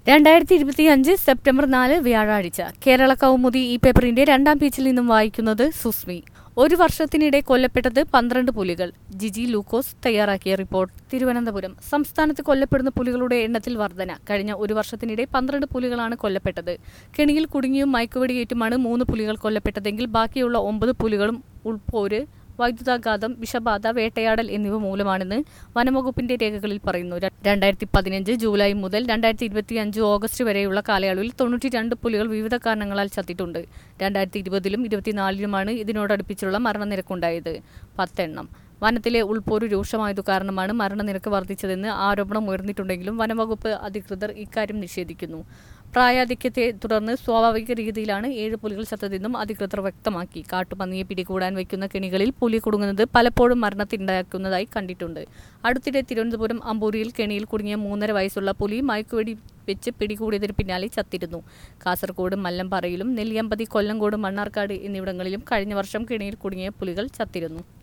രണ്ടായിരത്തി ഇരുപത്തി അഞ്ച് സെപ്റ്റംബർ നാല് വ്യാഴാഴ്ച കേരള കൗമുദി ഈ പേപ്പറിന്റെ രണ്ടാം പേജിൽ നിന്നും വായിക്കുന്നത് സുസ്മി ഒരു വർഷത്തിനിടെ കൊല്ലപ്പെട്ടത് പന്ത്രണ്ട് പുലികൾ ജിജി ലൂക്കോസ് തയ്യാറാക്കിയ റിപ്പോർട്ട് തിരുവനന്തപുരം സംസ്ഥാനത്ത് കൊല്ലപ്പെടുന്ന പുലികളുടെ എണ്ണത്തിൽ വർധന കഴിഞ്ഞ ഒരു വർഷത്തിനിടെ പന്ത്രണ്ട് പുലികളാണ് കൊല്ലപ്പെട്ടത് കെണിയിൽ കുടുങ്ങിയും മയക്കുവെടിയേറ്റുമാണ് മൂന്ന് പുലികൾ കൊല്ലപ്പെട്ടതെങ്കിൽ ബാക്കിയുള്ള ഒമ്പത് പുലികളും ഉൾപ്പോര് വൈദ്യുതാഘാതം വിഷബാധ വേട്ടയാടൽ എന്നിവ മൂലമാണെന്ന് വനംവകുപ്പിന്റെ രേഖകളിൽ പറയുന്നു ര- രണ്ടായിരത്തി പതിനഞ്ച് ജൂലൈ മുതൽ രണ്ടായിരത്തി ഇരുപത്തി അഞ്ച് ഓഗസ്റ്റ് വരെയുള്ള കാലയളവിൽ തൊണ്ണൂറ്റി രണ്ട് പുലികൾ വിവിധ കാരണങ്ങളാൽ ചത്തിട്ടുണ്ട് രണ്ടായിരത്തി ഇരുപതിലും ഇരുപത്തിനാലിലുമാണ് ഇതിനോടടുപ്പിച്ചുള്ള മരണനിരക്കുണ്ടായത് പത്തെണ്ണം വനത്തിലെ ഉൾപോരു രൂക്ഷമായതു കാരണമാണ് മരണനിരക്ക് വർദ്ധിച്ചതെന്ന് ആരോപണം ഉയർന്നിട്ടുണ്ടെങ്കിലും വനംവകുപ്പ് അധികൃതർ ഇക്കാര്യം നിഷേധിക്കുന്നു പ്രായാധിക്യത്തെ തുടർന്ന് സ്വാഭാവിക രീതിയിലാണ് ഏഴ് പുലികൾ ചത്തതെന്നും അധികൃതർ വ്യക്തമാക്കി കാട്ടുപന്നിയെ പിടികൂടാൻ വയ്ക്കുന്ന കെണികളിൽ പുലി കുടുങ്ങുന്നത് പലപ്പോഴും മരണത്തിനുണ്ടാക്കുന്നതായി കണ്ടിട്ടുണ്ട് അടുത്തിടെ തിരുവനന്തപുരം അമ്പൂരിയിൽ കെണിയിൽ കുടുങ്ങിയ മൂന്നര വയസ്സുള്ള പുലി മയക്കുവെടി വെച്ച് പിടികൂടിയതിന് പിന്നാലെ ചത്തിരുന്നു കാസർഗോഡ് മല്ലമ്പാറയിലും നെല്ലിയമ്പതി കൊല്ലങ്കോട് മണ്ണാർക്കാട് എന്നിവിടങ്ങളിലും കഴിഞ്ഞ വർഷം കെണിയിൽ കുടുങ്ങിയ പുലികൾ ചത്തിരുന്നു